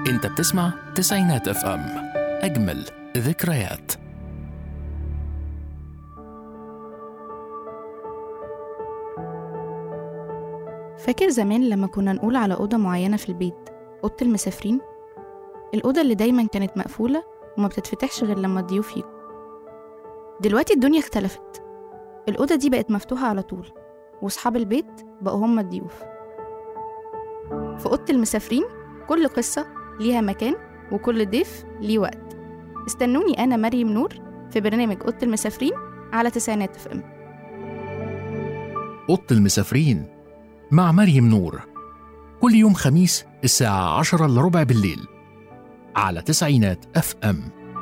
انت بتسمع تسعينات اف ام اجمل ذكريات فاكر زمان لما كنا نقول على أوضة معينة في البيت أوضة المسافرين الأوضة اللي دايما كانت مقفولة وما بتتفتحش غير لما الضيوف يجوا دلوقتي الدنيا اختلفت الأوضة دي بقت مفتوحة على طول وأصحاب البيت بقوا هم الضيوف في أوضة المسافرين كل قصة ليها مكان وكل ضيف ليه وقت استنوني أنا مريم نور في برنامج أوضة المسافرين على تسعينات اف ام أوضة المسافرين مع مريم نور كل يوم خميس الساعة عشرة إلا ربع بالليل على تسعينات اف ام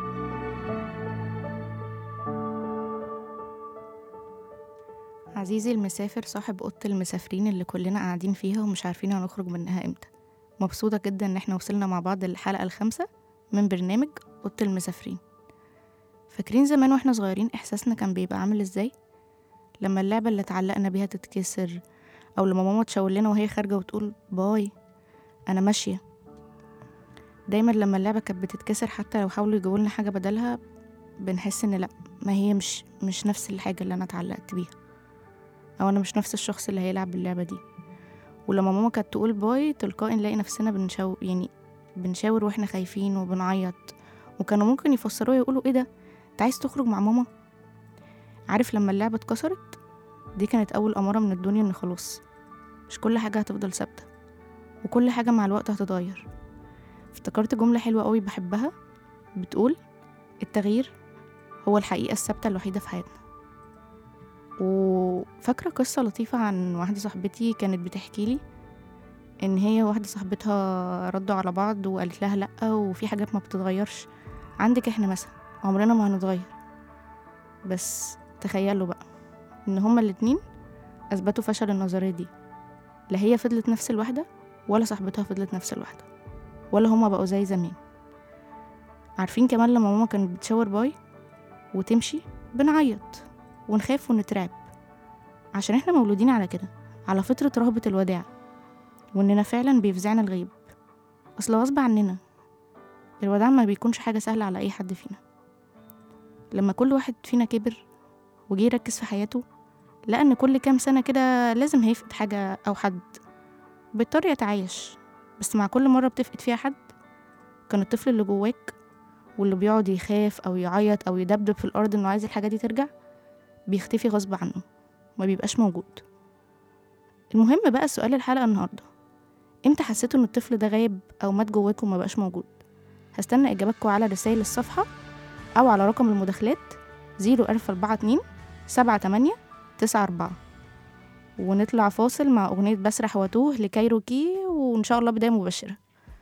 عزيزي المسافر صاحب أوضة المسافرين اللي كلنا قاعدين فيها ومش عارفين هنخرج منها امتى مبسوطة جدا ان احنا وصلنا مع بعض للحلقة الخامسة من برنامج أوضة المسافرين فاكرين زمان واحنا صغيرين احساسنا كان بيبقى عامل ازاي لما اللعبة اللي اتعلقنا بيها تتكسر او لما ماما تشاور لنا وهي خارجة وتقول باي انا ماشية دايما لما اللعبة كانت بتتكسر حتى لو حاولوا يجيبوا لنا حاجة بدلها بنحس ان لا ما هي مش مش نفس الحاجة اللي انا اتعلقت بيها او انا مش نفس الشخص اللي هيلعب باللعبة دي ولما ماما كانت تقول باي تلقائي نلاقي نفسنا بنشاور يعني بنشاور واحنا خايفين وبنعيط وكانوا ممكن يفسروها يقولوا ايه ده انت عايز تخرج مع ماما عارف لما اللعبة اتكسرت دي كانت أول أمارة من الدنيا إن خلاص مش كل حاجة هتفضل ثابتة وكل حاجة مع الوقت هتتغير افتكرت جملة حلوة قوي بحبها بتقول التغيير هو الحقيقة الثابتة الوحيدة في حياتنا وفاكرة قصة لطيفة عن واحدة صاحبتي كانت بتحكي لي إن هي واحدة صاحبتها ردوا على بعض وقالت لها لأ وفي حاجات ما بتتغيرش عندك احنا مثلا عمرنا ما هنتغير بس تخيلوا بقى ان هما الاتنين اثبتوا فشل النظريه دي لا هي فضلت نفس الوحده ولا صاحبتها فضلت نفس الوحده ولا هما بقوا زي زمان عارفين كمان لما ماما كانت بتشاور باي وتمشي بنعيط ونخاف ونترعب عشان احنا مولودين على كده على فطرة رهبة الوداع واننا فعلا بيفزعنا الغيب اصل غصب عننا الوداع ما بيكونش حاجة سهلة على اي حد فينا لما كل واحد فينا كبر وجه يركز في حياته لقى ان كل كام سنة كده لازم هيفقد حاجة أو حد بيضطر يتعايش بس مع كل مرة بتفقد فيها حد كان الطفل اللي جواك واللي بيقعد يخاف أو يعيط أو يدبدب في الأرض إنه عايز الحاجة دي ترجع بيختفي غصب عنه ما بيبقاش موجود المهم بقى سؤال الحلقة النهاردة امتى حسيتوا ان الطفل ده غايب أو مات جواكم وما بقاش موجود هستنى إجاباتكم على رسائل الصفحة أو على رقم المداخلات زيرو ألف أربعة اتنين سبعة تمانية تسعة أربعة ونطلع فاصل مع أغنية بسرح واتوه لكايروكي وإن شاء الله بداية مبشرة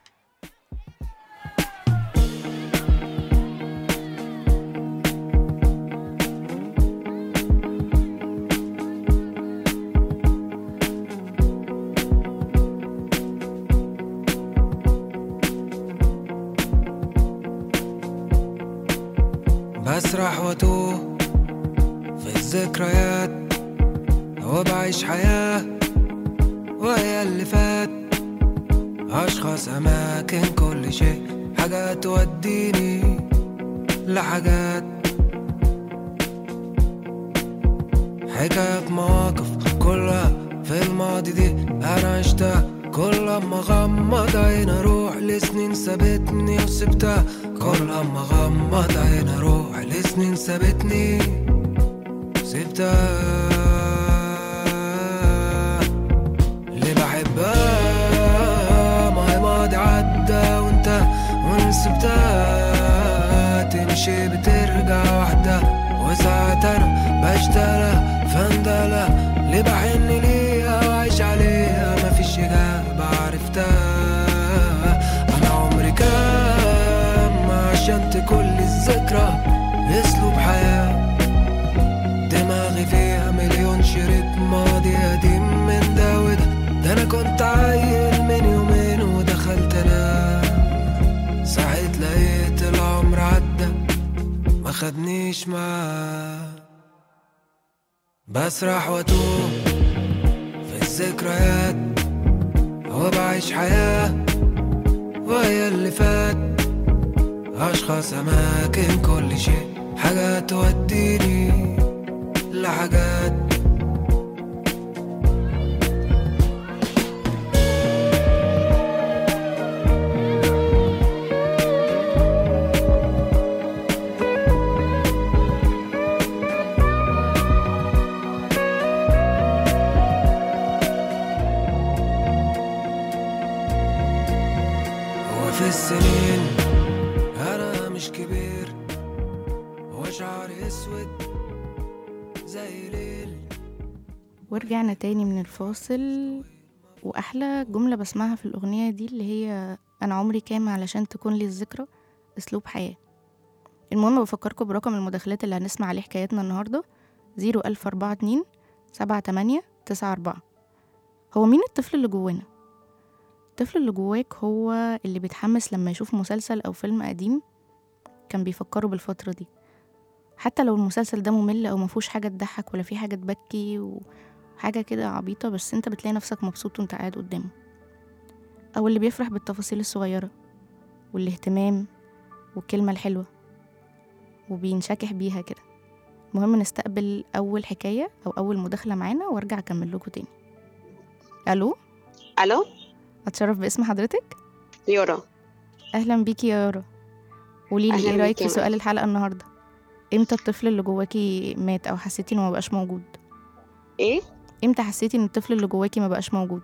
بسرح واتوه في الذكريات وبعيش حياة وهي اللي فات أشخاص أماكن كل شيء حاجات توديني لحاجات حكايات مواقف كلها في الماضي دي أنا عشتها كل أما غمض عين أروح لسنين سابتني وسبتها كل أما غمض عين أروح لسنين سابتني سبتها اللي بحبها ما هي ماضي عدى وانت وان سبتها تمشي بترجع واحدة وساعات انا بشتغل فندلة اللي بحن ليها وعيش عليها مفيش إجابة عرفتها أنا عمري كام عشان كل الذكرى أسلوب حياة دماغي فيها مليون شريط ماضي قديم من ده وده ده انا كنت عيل من يومين ودخلت انا صحيت لقيت العمر عدى ما خدنيش معاه بسرح واتوه في الذكريات وبعيش حياة وهي اللي فات أشخاص أماكن كل شيء حاجات توديني لحاجات وفي السنين أنا مش كبير وشعري أسود زي ليل ورجعنا تاني من الفاصل وأحلى جملة بسمعها في الأغنية دي اللي هي أنا عمري كام علشان تكون لي الذكرى أسلوب حياة المهم بفكركم برقم المداخلات اللي هنسمع عليه حكايتنا النهاردة زيرو ألف أربعة اتنين سبعة تمانية تسعة أربعة هو مين الطفل اللي جوانا؟ الطفل اللي جواك هو اللي بيتحمس لما يشوف مسلسل أو فيلم قديم كان بيفكره بالفترة دي حتى لو المسلسل ده ممل أو مفهوش حاجة تضحك ولا فيه حاجة تبكي وحاجة كده عبيطة بس انت بتلاقي نفسك مبسوط وانت قاعد قدامه أو اللي بيفرح بالتفاصيل الصغيرة والاهتمام والكلمة الحلوة وبينشكح بيها كده المهم نستقبل أول حكاية أو أول مداخلة معانا وأرجع أكمل لكم تاني ألو الو أتشرف باسم حضرتك يورا أهلا بيكي يا يارا قوليلي أهلاً إيه رأيك بيكي في يا سؤال الحلقة النهاردة إمتى الطفل اللي جواكي مات أو حسيتي إنه مبقاش موجود ايه إمتى حسيتي إن الطفل اللي جواكي مبقاش موجود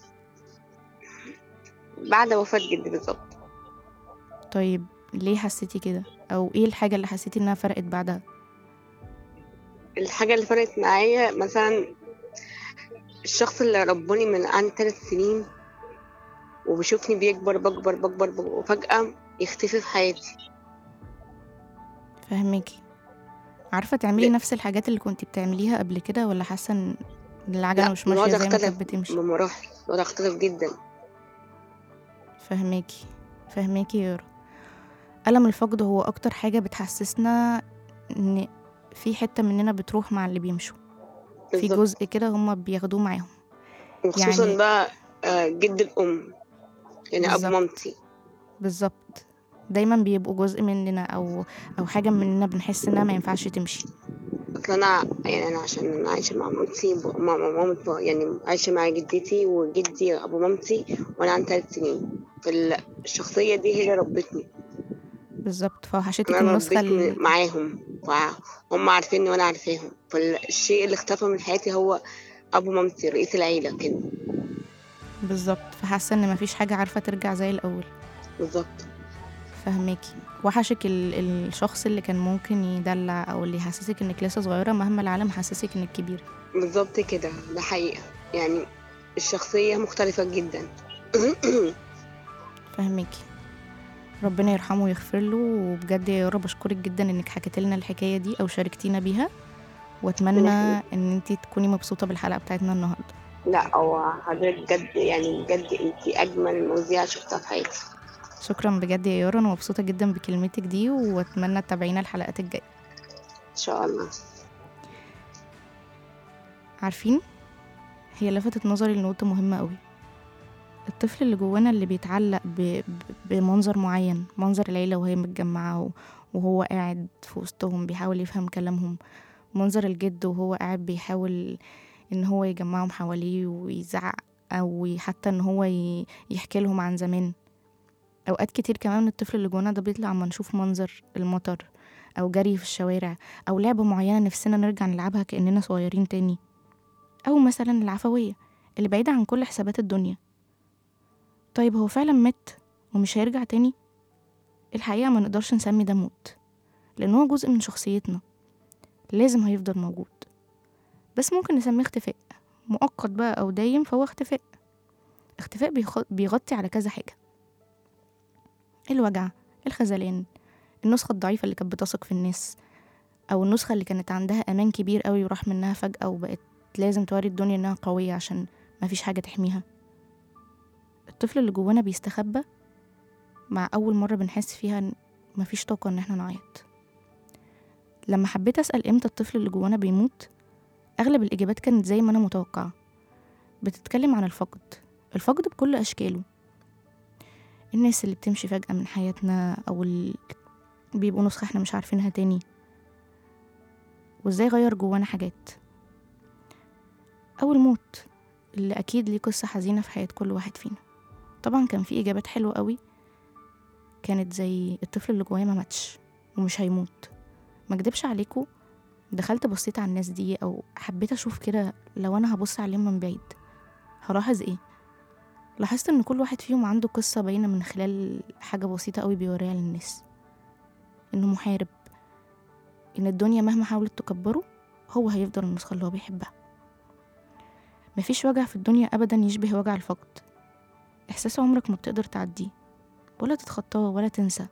بعد وفاة جدي بالظبط طيب ليه حسيتي كده أو إيه الحاجة اللي حسيتي إنها فرقت بعدها الحاجة اللي فرقت معايا مثلا الشخص اللي ربوني من عن ثلاث سنين وبيشوفني بيكبر بكبر بكبر بكبر وفجأة يختفي في حياتي فهميكي عارفة تعملي لا. نفس الحاجات اللي كنتي بتعمليها قبل كده ولا حاسة إن العجلة لا مش ماشية الوضع زي ما كانت اختلف بتمشي بمراحل الوضع اختلف جدا فهماكي فهماكي يا يارا ألم الفقد هو أكتر حاجة بتحسسنا إن في حتة مننا بتروح مع اللي بيمشوا في بالظبط جزء كده هما بياخدوه معاهم وخصوصا يعني- بقى آه، جد الأم يعني أب بالظبط. مامتي بالظبط دايما بيبقوا جزء مننا أو أو حاجة مننا بنحس إنها ما ينفعش تمشي أصل أنا يعني أنا عشان أنا عايشة مع مامتي ب- مع مع مامة ب- يعني عايشة مع جدتي وجدي أبو مامتي وأنا عندي ثلاث سنين فالشخصية دي هي اللي ربتني بالظبط فوحشتك انا النسخة ربيت ال- م- معاهم وهم عارفيني وانا عارفاهم فالشيء اللي اختفى من حياتي هو ابو مامتي رئيس العيله كده بالظبط فحاسة إن مفيش حاجة عارفة ترجع زي الأول بالظبط فهماكي وحشك ال- الشخص اللي كان ممكن يدلع او اللي يحسسك انك لسه صغيره مهما العالم حسسك انك كبيره بالظبط كده ده حقيقه يعني الشخصيه مختلفه جدا فهماكي ربنا يرحمه ويغفر له وبجد يا رب بشكرك جدا انك حكيت لنا الحكايه دي او شاركتينا بيها واتمنى ان انت تكوني مبسوطه بالحلقه بتاعتنا النهارده لا هو حضرتك بجد يعني بجد انت اجمل مذيعه شفتها في حياتي شكرا بجد يا يارا انا مبسوطه جدا بكلمتك دي واتمنى تتابعينا الحلقات الجايه ان شاء الله عارفين هي لفتت نظري لنقطة مهمة قوي الطفل اللي جوانا اللي بيتعلق ب... ب... بمنظر معين منظر العيلة وهي متجمعة و- وهو قاعد في وسطهم بيحاول يفهم كلامهم منظر الجد وهو قاعد بيحاول ان هو يجمعهم حواليه ويزعق او حتى ان هو ي... يحكي لهم عن زمان اوقات كتير كمان الطفل اللي جوانا ده بيطلع اما نشوف منظر المطر او جري في الشوارع او لعبة معينة نفسنا نرجع نلعبها كأننا صغيرين تاني أو مثلا العفوية اللي بعيدة عن كل حسابات الدنيا طيب هو فعلا مات ومش هيرجع تاني الحقيقة ما نقدرش نسمي ده موت لأن هو جزء من شخصيتنا لازم هيفضل موجود بس ممكن نسميه اختفاء مؤقت بقى أو دايم فهو اختفاء اختفاء بيخ- بيغطي على كذا حاجة الوجع الخذلان النسخة الضعيفة اللي كانت بتثق في الناس أو النسخة اللي كانت عندها أمان كبير قوي وراح منها فجأة وبقت لازم توري الدنيا إنها قوية عشان مفيش حاجة تحميها الطفل اللي جوانا بيستخبى مع أول مرة بنحس فيها إن مفيش طاقة إن احنا نعيط لما حبيت أسأل إمتى الطفل اللي جوانا بيموت أغلب الإجابات كانت زي ما أنا متوقعة بتتكلم عن الفقد الفقد بكل أشكاله الناس اللي بتمشي فجأة من حياتنا أو ال... بيبقوا نسخة احنا مش عارفينها تاني وازاي غير جوانا حاجات أو الموت اللي أكيد ليه قصة حزينة في حياة كل واحد فينا طبعا كان في إجابات حلوة قوي كانت زي الطفل اللي جوايا ما ماتش ومش هيموت ما اكدبش عليكم دخلت بصيت على الناس دي او حبيت اشوف كده لو انا هبص عليهم من بعيد هلاحظ ايه لاحظت ان كل واحد فيهم عنده قصة باينة من خلال حاجة بسيطة قوي بيوريها للناس انه محارب ان الدنيا مهما حاولت تكبره هو هيفضل النسخة اللي هو بيحبها مفيش وجع في الدنيا ابدا يشبه وجع الفقد احساس عمرك ما بتقدر تعديه ولا تتخطاه ولا تنسى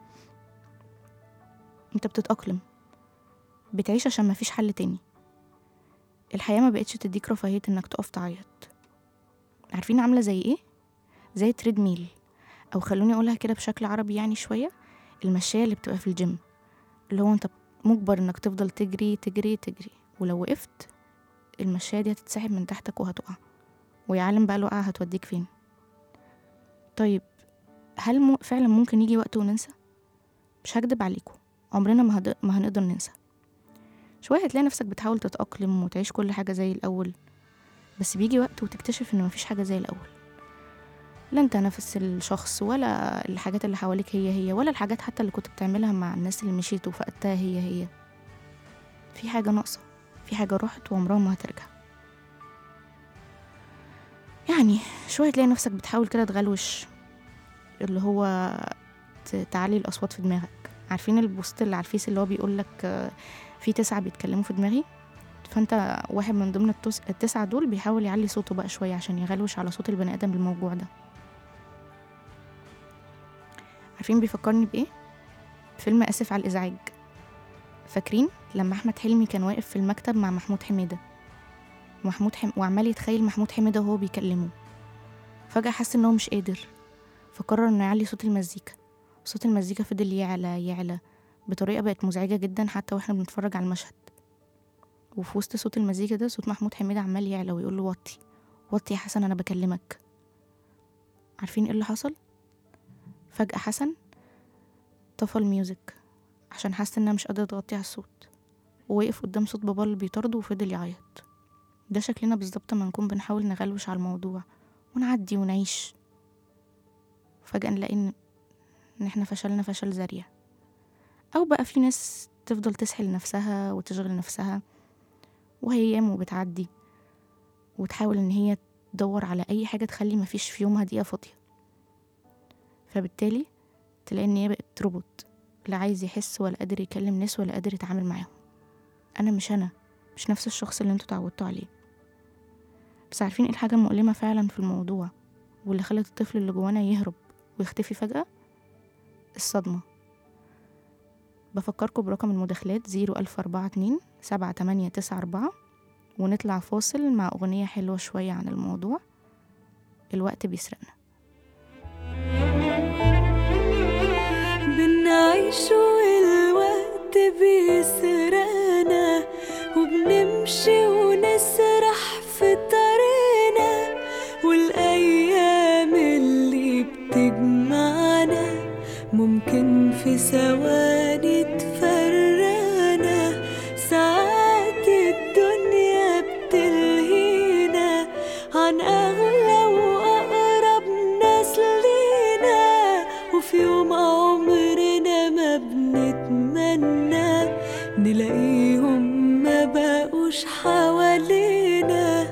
انت بتتأقلم بتعيش عشان مفيش حل تاني الحياة ما بقتش تديك رفاهية انك تقف تعيط عارفين عاملة زي ايه؟ زي تريد ميل او خلوني اقولها كده بشكل عربي يعني شوية المشاية اللي بتبقى في الجيم اللي هو انت مجبر انك تفضل تجري تجري تجري ولو وقفت المشاية دي هتتسحب من تحتك وهتقع ويعلم بقى الوقعة هتوديك فين طيب هل م... فعلا ممكن يجي وقت وننسى؟ مش هكدب عليكم عمرنا ما, هد... ما هنقدر ننسى شوية هتلاقي نفسك بتحاول تتأقلم وتعيش كل حاجة زي الأول بس بيجي وقت وتكتشف إن مفيش حاجة زي الأول لا انت نفس الشخص ولا الحاجات اللي حواليك هي هي ولا الحاجات حتى اللي كنت بتعملها مع الناس اللي مشيت وفقدتها هي هي في حاجة ناقصة في حاجة راحت وعمرها ما هترجع يعني شوية تلاقي نفسك بتحاول كده تغلوش اللي هو ت- تعلي الأصوات في دماغك عارفين البوست اللي على الفيس اللي هو بيقولك آه، في تسعة بيتكلموا في دماغي فانت واحد من ضمن التس... التسعة دول بيحاول يعلي صوته بقى شوية عشان يغلوش على صوت البني آدم الموجوع ده عارفين بيفكرني بإيه؟ فيلم آسف على الإزعاج فاكرين لما أحمد حلمي كان واقف في المكتب مع محمود حميدة ومحمود حم... وعمال يتخيل محمود حميدة وهو بيكلمه فجأة حس إن هو مش قادر فقرر إنه يعلي صوت المزيكا صوت المزيكا فضل يعلى يعلى بطريقة بقت مزعجة جدا حتى واحنا بنتفرج على المشهد وفي وسط صوت المزيكا ده صوت محمود حميدة عمال يعلى ويقول له وطي وطي يا حسن أنا بكلمك عارفين ايه اللي حصل؟ فجأة حسن طفى الميوزك عشان حس انها مش قادرة تغطي على الصوت ووقف قدام صوت بابا اللي بيطارده وفضل يعيط ده شكلنا بالظبط ما نكون بنحاول نغلوش على الموضوع ونعدي ونعيش فجأة نلاقي ان ان احنا فشلنا فشل ذريع او بقى في ناس تفضل تسحل نفسها وتشغل نفسها وهي وبتعدي وتحاول ان هي تدور على اي حاجة تخلي مفيش في يومها دقيقة فاضية فبالتالي تلاقي ان هي بقت روبوت لا عايز يحس ولا قادر يكلم ناس ولا قادر يتعامل معاهم انا مش انا مش نفس الشخص اللي انتوا اتعودتوا عليه بس عارفين ايه الحاجة المؤلمة فعلا في الموضوع واللي خلت الطفل اللي جوانا يهرب ويختفي فجأة الصدمة بفكركم برقم المداخلات زيرو ألف أربعة اتنين سبعة تمانية تسعة أربعة ونطلع فاصل مع أغنية حلوة شوية عن الموضوع الوقت بيسرقنا بنعيش والوقت بيسرقنا وبنمشي ونسرح في طريقنا والأيام اللي بتجمعنا ممكن في ثواني تفرقنا ساعات الدنيا بتلهينا عن أغلى وأقرب ناس لينا وفي يوم عمرنا ما بنتمنى نلاقيهم ما بقوش حوالينا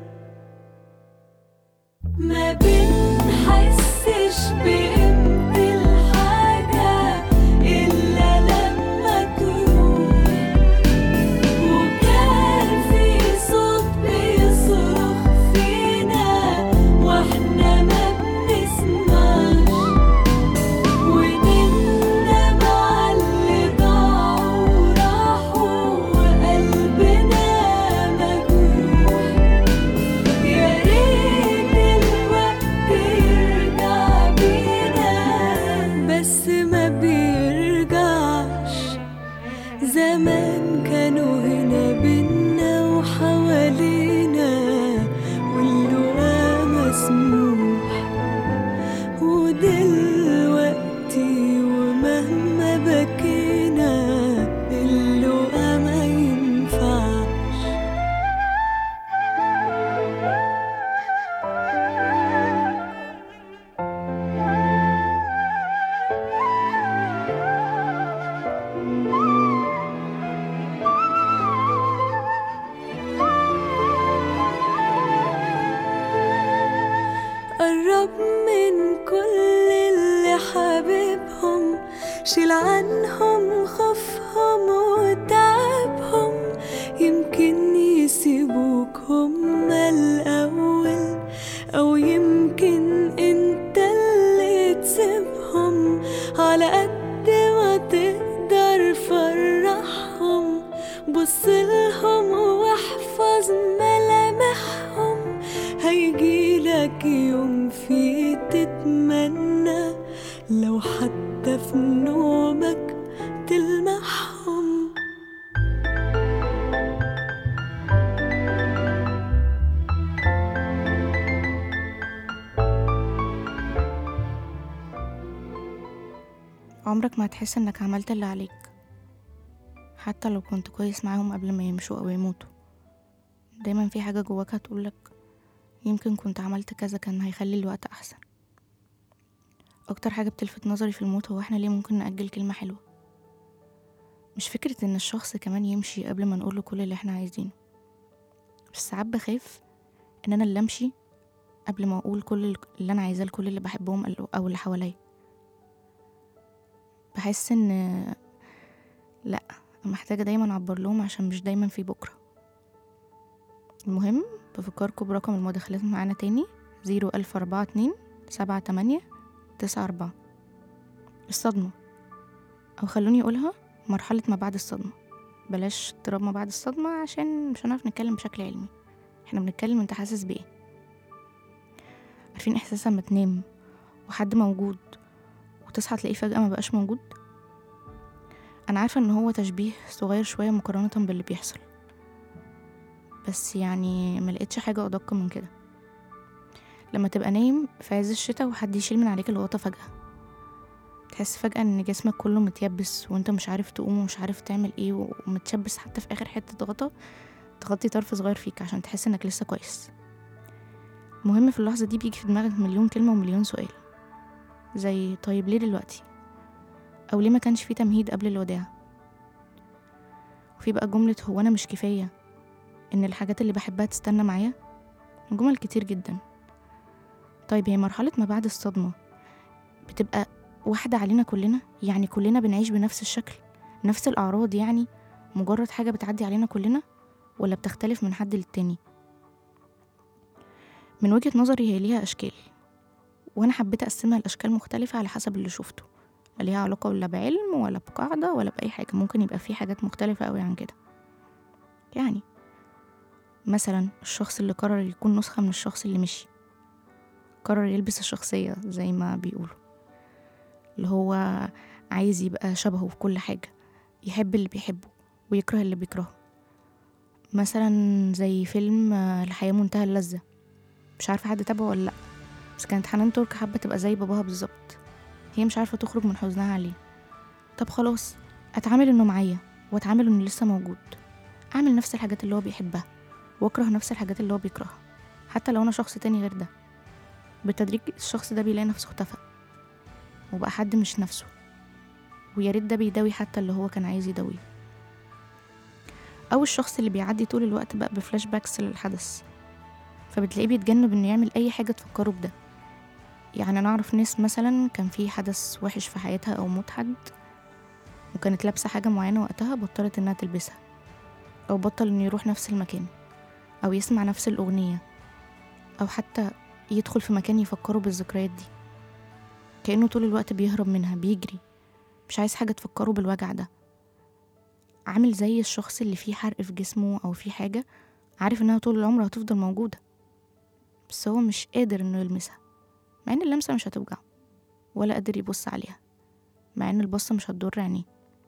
ما بنحسش بقيمة الحاجة إلا لما تروح وكان في صوت بيصرخ فينا واحنا ما بنسمعش ونندم على اللي ضاعوا وراحوا وقلبنا مجروح يا ريت الوقت حبيبهم شيل عنهم خوفهم وتعبهم يمكن يسيبوك هما الأول أو يمكن انت اللي تسيبهم على قد ما تقدر فرحهم بصلهم واحفظ ملامحهم هيجيلك يوم فيه تتمنى لو حتى في نومك تلمحهم عمرك ما هتحس انك عملت اللي عليك حتى لو كنت كويس معاهم قبل ما يمشوا او يموتوا دايما في حاجة جواك هتقولك يمكن كنت عملت كذا كان هيخلي الوقت احسن اكتر حاجة بتلفت نظري في الموت هو احنا ليه ممكن نأجل كلمة حلوة مش فكرة ان الشخص كمان يمشي قبل ما نقوله كل اللي احنا عايزينه بس ساعات بخاف ان انا اللي امشي قبل ما اقول كل اللي انا عايزاه لكل اللي بحبهم او اللي حواليا بحس ان لا محتاجة دايما اعبر لهم عشان مش دايما في بكرة المهم بفكركم برقم المداخلات معانا تاني زيرو ألف أربعة اتنين سبعة تمانية تسعة أربعة الصدمة أو خلوني أقولها مرحلة ما بعد الصدمة بلاش اضطراب ما بعد الصدمة عشان مش هنعرف نتكلم بشكل علمي احنا بنتكلم انت حاسس بايه عارفين احساس لما تنام وحد موجود وتصحى تلاقيه فجأة ما بقاش موجود أنا عارفة إن هو تشبيه صغير شوية مقارنة باللي بيحصل بس يعني ما لقيتش حاجة أدق من كده لما تبقى نايم في عز الشتاء وحد يشيل من عليك الغطا فجأة تحس فجأة إن جسمك كله متيبس وانت مش عارف تقوم ومش عارف تعمل ايه ومتشبس حتى في آخر حتة غطا تغطي طرف صغير فيك عشان تحس إنك لسه كويس المهم في اللحظة دي بيجي في دماغك مليون كلمة ومليون سؤال زي طيب ليه دلوقتي او ليه ما كانش في تمهيد قبل الوداع وفي بقى جملة هو انا مش كفاية ان الحاجات اللي بحبها تستنى معايا جمل كتير جدا طيب هي مرحلة ما بعد الصدمة بتبقى واحدة علينا كلنا يعني كلنا بنعيش بنفس الشكل نفس الأعراض يعني مجرد حاجة بتعدي علينا كلنا ولا بتختلف من حد للتاني من وجهة نظري هي ليها أشكال وأنا حبيت أقسمها لأشكال مختلفة على حسب اللي شفته لا ليها علاقة ولا بعلم ولا بقاعدة ولا بأي حاجة ممكن يبقى في حاجات مختلفة أوي عن كده يعني مثلا الشخص اللي قرر يكون نسخة من الشخص اللي مشي قرر يلبس الشخصية زي ما بيقولوا اللي هو عايز يبقى شبهه في كل حاجة يحب اللي بيحبه ويكره اللي بيكرهه مثلا زي فيلم آه، الحياة منتهى اللذة مش عارفة حد تابعه ولا لأ بس كانت حنان ترك حابة تبقى زي باباها بالظبط هي مش عارفة تخرج من حزنها عليه طب خلاص اتعامل انه معايا واتعامل انه لسه موجود اعمل نفس الحاجات اللي هو بيحبها واكره نفس الحاجات اللي هو بيكرهها حتى لو انا شخص تاني غير ده بالتدريج الشخص ده بيلاقي نفسه اختفى وبقى حد مش نفسه ويا ريت ده بيداوي حتى اللي هو كان عايز يداويه او الشخص اللي بيعدي طول الوقت بقى بفلاش باكس للحدث فبتلاقيه بيتجنب انه يعمل اي حاجه تفكره بده يعني انا اعرف ناس مثلا كان في حدث وحش في حياتها او موت حد وكانت لابسه حاجه معينه وقتها بطلت انها تلبسها او بطل انه يروح نفس المكان او يسمع نفس الاغنيه او حتى يدخل في مكان يفكره بالذكريات دي كانه طول الوقت بيهرب منها بيجري مش عايز حاجه تفكره بالوجع ده عامل زي الشخص اللي فيه حرق في جسمه او فيه حاجه عارف انها طول العمر هتفضل موجوده بس هو مش قادر انه يلمسها مع ان اللمسه مش هتوجعه ولا قادر يبص عليها مع ان البصه مش هتضر عينيه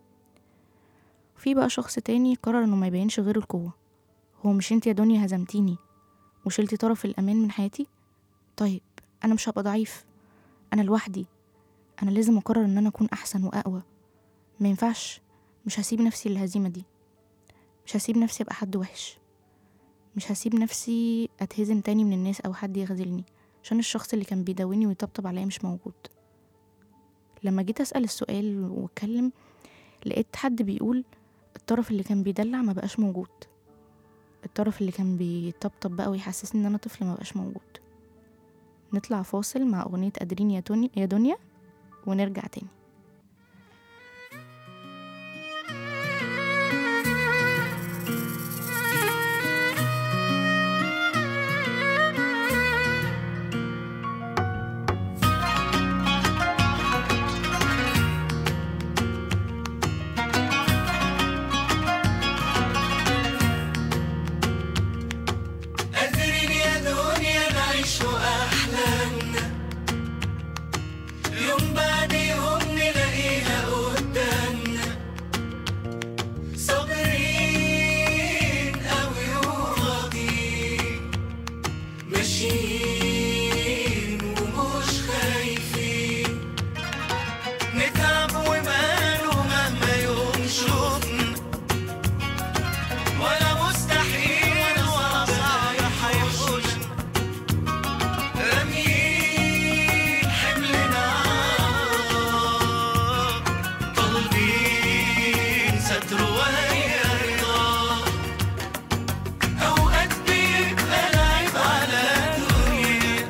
في بقى شخص تاني قرر انه ما يبينش غير القوه هو مش انت يا دنيا هزمتيني وشلتي طرف الامان من حياتي طيب انا مش هبقى ضعيف انا لوحدي انا لازم اقرر ان انا اكون احسن واقوى ما ينفعش مش هسيب نفسي للهزيمه دي مش هسيب نفسي ابقى حد وحش مش هسيب نفسي اتهزم تاني من الناس او حد يخذلني عشان الشخص اللي كان بيداويني ويطبطب عليا مش موجود لما جيت اسال السؤال واتكلم لقيت حد بيقول الطرف اللي كان بيدلع ما بقاش موجود الطرف اللي كان بيطبطب بقى ويحسسني ان انا طفل ما بقاش موجود نطلع فاصل مع اغنيه قادرين يا دنيا يا دنيا ونرجع تاني قادرين يا دنيا نعيش أحلامنا يوم بعد يوم نلاقيها قدامنا صابرين أوي وراضيين ماشيين ومش خايفين نتعب وماله مهما يوم شوفنا ولا مستحيل ولا صعب هيحوشنا راميين حملنا طالبين ستر وهي رضا أوقات بيبقى لعب على الدنيا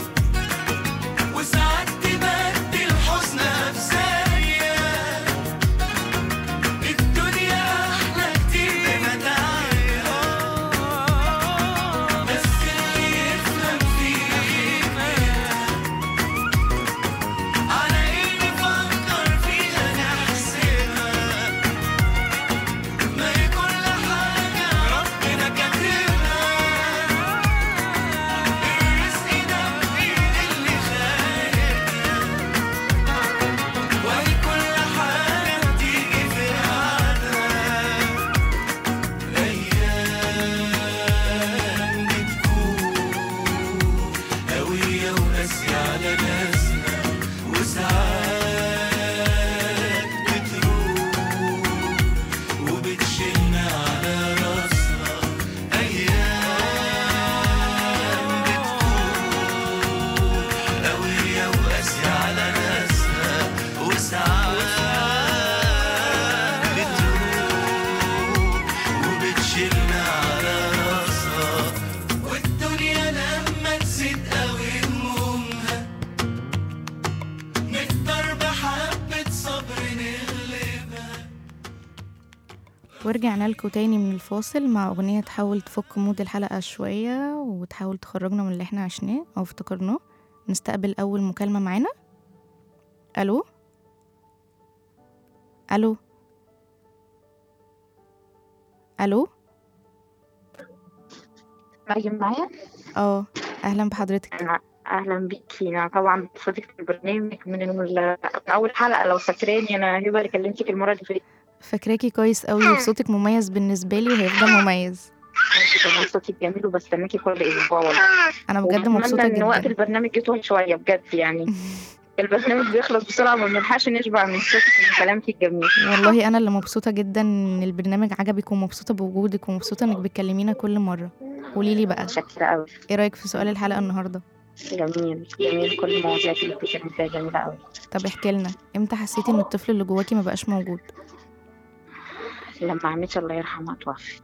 وساعات تبدل حزنها في ثانية الدنيا أحلى كتير بمتاعها بس اللي يفهم فيها على إيه نفكر فيها نحسبها ما هي كل حاجة ربنا كاتبها الرزق ده بإيد اللي خالقنا وهي كل حاجة بتيجي في ميعادها أيام بتكون قوية وقاسية على ناسنا وساعات بتروح وبتشيلنا على راسنا أيام بتكون قوية وقاسية على ناسنا وساعات بتروح وبتشيلنا على راسها والدنيا لما تزيد قوي همومها نقدر بحبة صبر نغلبها ورجعنا لكم تاني من الفاصل مع أغنية تحاول تفك مود الحلقة شوية وتحاول تخرجنا من اللي احنا عشناه أو افتكرناه نستقبل أول مكالمة معانا ألو ألو ألو مريم معايا اه أهلا بحضرتك أنا أهلا بيكي أنا طبعا صديقة البرنامج من ال- من أول حلقة لو فاكراني أنا هبة اللي كلمتك المرة اللي فاتت فاكراكي كويس قوي وصوتك مميز بالنسبة لي وهيفضل مميز انتي كمان صوتك جميل وبستناكي كل أسبوع والله أنا بجد وبتمنى مبسوطة إن وقت جدا البرنامج يطول شوية بجد يعني البرنامج بيخلص بسرعة ما بنلحقش نشبع من صوتك ومن كلامك الجميل والله أنا اللي مبسوطة جدا إن البرنامج عجبك ومبسوطة بوجودك ومبسوطة إنك بتكلمينا كل مرة قوليلي بقى متشكرة أوي إيه رأيك في سؤال الحلقة النهاردة جميل جميل كل المواضيع اللي بتتكلم فيها جميلة أوي طب احكي لنا امتى حسيتي إن الطفل اللي جواكي ما بقاش موجود لما عمتي الله يرحمها توفت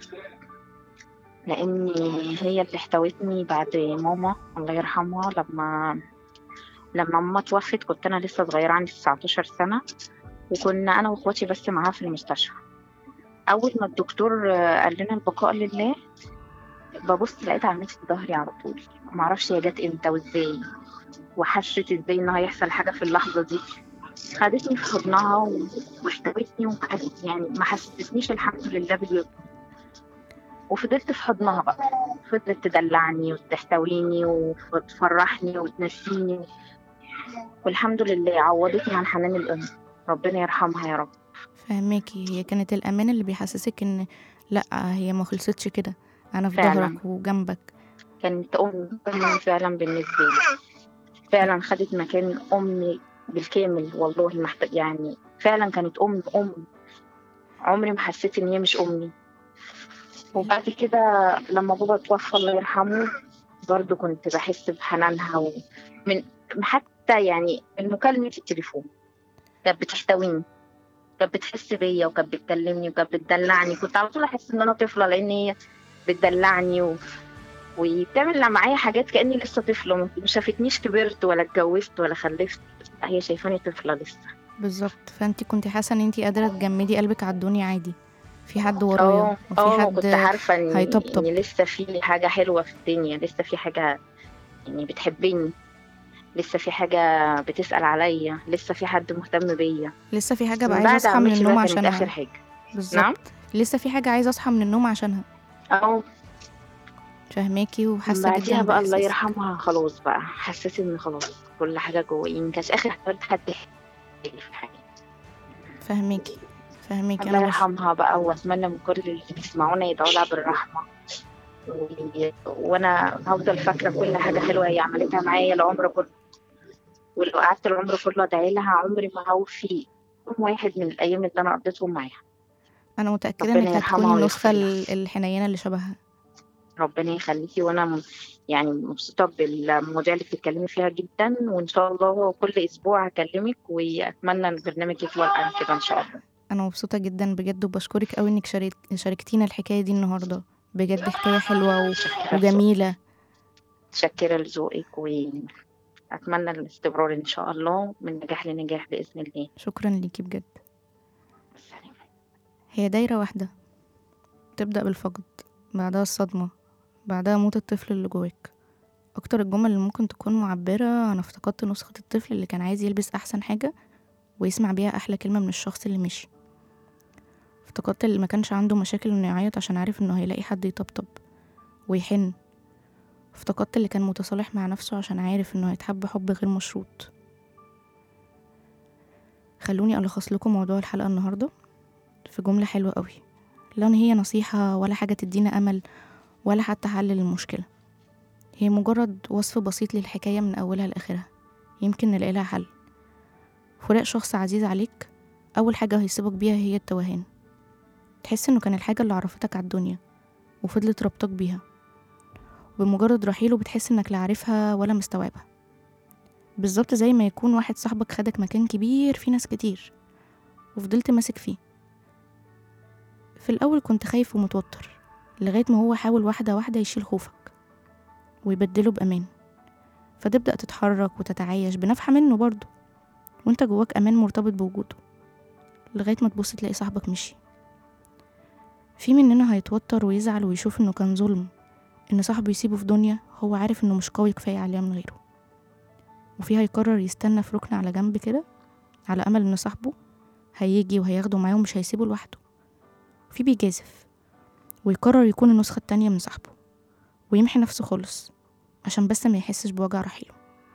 لأن هي اللي احتوتني بعد ماما الله يرحمها لما لما ماما توفت كنت أنا لسه صغيرة عندي 19 سنة وكنا أنا وأخواتي بس معاها في المستشفى أول ما الدكتور آه، قال لنا البقاء لله ببص لقيت عمتي في ظهري على طول معرفش هي جت امتى وازاي وحست ازاي ان هيحصل حاجة في اللحظة دي خدتني في حضنها و- واحتوتني وقعدت يعني ما حسستنيش الحمد لله باليوم وفضلت في حضنها بقى فضلت تدلعني وتحتويني وتفرحني وتنسيني والحمد لله عوضتني عن حنان الأم ربنا يرحمها يا رب فهماكي هي كانت الأمان اللي بيحسسك إن لأ هي ما خلصتش كده أنا في فعلاً. ظهرك وجنبك كانت أم أم فعلا بالنسبة لي فعلا خدت مكان أمي بالكامل والله محتاج يعني فعلا كانت أم أم عمري ما حسيت إن هي مش أمي وبعد كده لما بابا توفى الله يرحمه برضو كنت بحس بحنانها ومن حتى يعني من مكالمة التليفون كانت بتحتويني كانت بتحس بيا وكانت بتكلمني وكانت بتدلعني كنت على طول أحس إن أنا طفلة لأن هي بتدلعني و... وبتعمل معايا حاجات كأني لسه طفلة ما شافتنيش كبرت ولا اتجوزت ولا خلفت لا هي شايفاني طفلة لسه بالظبط فانت كنت حاسه ان انت قادره تجمدي قلبك على الدنيا عادي في حد ورايا اه وفي اه حد كنت عارفة ان هيطبطب. ان لسه في حاجة حلوة في الدنيا لسه في حاجة يعني بتحبني لسه في حاجة بتسأل عليا لسه في حد مهتم بيا لسه في حاجه من بقى عايزه بعد اصحى من عمتي النوم بقى كانت آخر عشانها حاجة بالظبط نعم لسه في حاجه عايزه اصحى من النوم عشانها اه فهماكي من وحاسه بعديها جدا بقى الله بإحساسك. يرحمها خلاص بقى حسيت ان خلاص كل حاجة جوايا ما كانش آخر حد حد يحكي في الحياة فهماكي فهماكي الله انا بش... يرحمها بقى واتمنى من كل اللي بيسمعونا يدعوا لها بالرحمه و... وانا هفضل فاكره كل حاجه حلوه هي عملتها معايا العمر كله ولو قعدت العمر كله ادعي لها عمري ما هوفي يوم واحد من الايام اللي انا قضيتهم معاها انا متاكده ربنا انك يرحمها هتكوني النسخه ويغفر لها. ال- الحنينه اللي شبهها ربنا يخليكي وانا م- يعني مبسوطه بالمواضيع اللي بتتكلمي فيها جدا وان شاء الله كل اسبوع هكلمك واتمنى البرنامج يطول عن كده ان شاء الله انا مبسوطه جدا بجد وبشكرك قوي انك شارك... شاركتينا الحكايه دي النهارده بجد حكايه حلوه و... وجميله متشكره لذوقك واتمنى الاستمرار ان شاء الله من نجاح لنجاح باذن الله شكرا ليكي بجد السلام هي دايره واحده تبدا بالفقد بعدها الصدمه بعدها موت الطفل اللي جواك اكتر الجمل اللي ممكن تكون معبره انا افتقدت نسخه الطفل اللي كان عايز يلبس احسن حاجه ويسمع بيها احلى كلمه من الشخص اللي مشي افتقدت اللي ما كانش عنده مشاكل انه يعيط عشان عارف انه هيلاقي حد يطبطب ويحن افتقدت اللي كان متصالح مع نفسه عشان عارف انه هيتحب حب غير مشروط خلوني ألخص لكم موضوع الحلقة النهاردة في جملة حلوة قوي لا هي نصيحة ولا حاجة تدينا أمل ولا حتى حل للمشكلة هي مجرد وصف بسيط للحكاية من أولها لآخرها يمكن نلاقي لها حل فراق شخص عزيز عليك أول حاجة هيصيبك بيها هي التوهان تحس إنه كان الحاجة اللي عرفتك على الدنيا وفضلت ربطك بيها بمجرد رحيله بتحس إنك لا عارفها ولا مستوعبها بالظبط زي ما يكون واحد صاحبك خدك مكان كبير فيه ناس كتير وفضلت ماسك فيه في الأول كنت خايف ومتوتر لغاية ما هو حاول واحدة واحدة يشيل خوفك ويبدله بأمان فتبدأ تتحرك وتتعايش بنفحة منه برضه وانت جواك أمان مرتبط بوجوده لغاية ما تبص تلاقي صاحبك مشي في مننا هيتوتر ويزعل ويشوف انه كان ظلم ان صاحبه يسيبه في دنيا هو عارف انه مش قوي كفاية عليها من غيره وفي هيقرر يستنى في ركن على جنب كده على أمل إن صاحبه هيجي وهياخده معاه ومش هيسيبه لوحده وفي بيجازف ويقرر يكون النسخة التانية من صاحبه ويمحي نفسه خالص عشان بس ما يحسش بوجع رحيله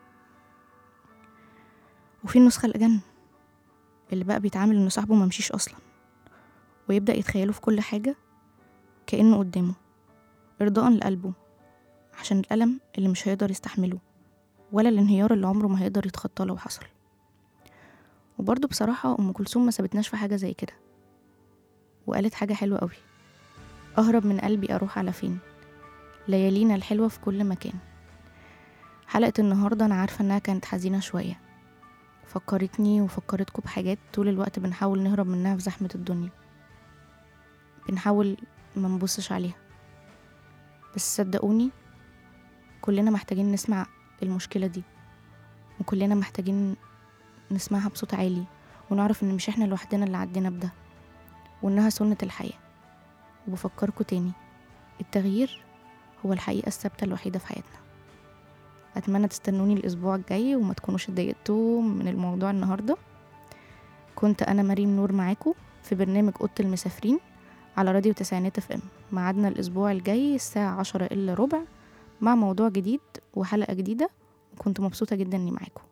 وفي النسخة الأجن اللي بقى بيتعامل إن صاحبه ممشيش أصلا ويبدأ يتخيله في كل حاجة كأنه قدامه إرضاء لقلبه عشان الألم اللي مش هيقدر يستحمله ولا الانهيار اللي عمره ما هيقدر يتخطاه لو حصل وبرضه بصراحة أم كلثوم ما سابتناش في حاجة زي كده وقالت حاجة حلوة قوي أهرب من قلبي أروح على فين ليالينا الحلوة في كل مكان حلقة النهاردة أنا عارفة إنها كانت حزينة شوية فكرتني وفكرتكم بحاجات طول الوقت بنحاول نهرب منها في زحمة الدنيا بنحاول ما نبصش عليها بس صدقوني كلنا محتاجين نسمع المشكلة دي وكلنا محتاجين نسمعها بصوت عالي ونعرف ان مش احنا لوحدنا اللي عدينا بده وانها سنة الحياة وبفكركوا تاني التغيير هو الحقيقة الثابتة الوحيدة في حياتنا أتمنى تستنوني الأسبوع الجاي وما تكونوش اتضايقتوا من الموضوع النهاردة كنت أنا مريم نور معاكم في برنامج أوضة المسافرين على راديو تسعينات اف ام ميعادنا الأسبوع الجاي الساعة عشرة إلا ربع مع موضوع جديد وحلقة جديدة وكنت مبسوطة جدا إني معاكم